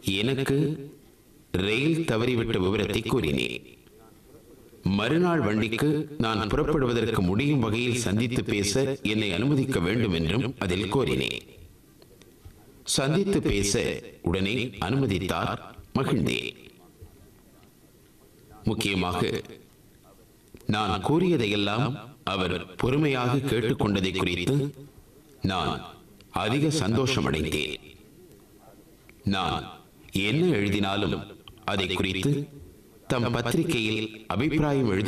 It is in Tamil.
எனக்கு ரயில் தவறிவிட்ட விவரத்தை கூறினேன் மறுநாள் வண்டிக்கு நான் புறப்படுவதற்கு முடியும் வகையில் சந்தித்து பேச என்னை அனுமதிக்க வேண்டும் என்றும் அதில் கோரினேன் சந்தித்து பேச உடனே அனுமதித்தார் மகிழ்ந்தேன் முக்கியமாக நான் கூறியதையெல்லாம் அவர் பொறுமையாக கேட்டுக்கொண்டதை குறித்து நான் அதிக சந்தோஷமடைந்தேன் நான் என்ன எழுதினாலும் அதை குறித்து தம் பத்திரிகையில் அபிப்பிராயம் எழுத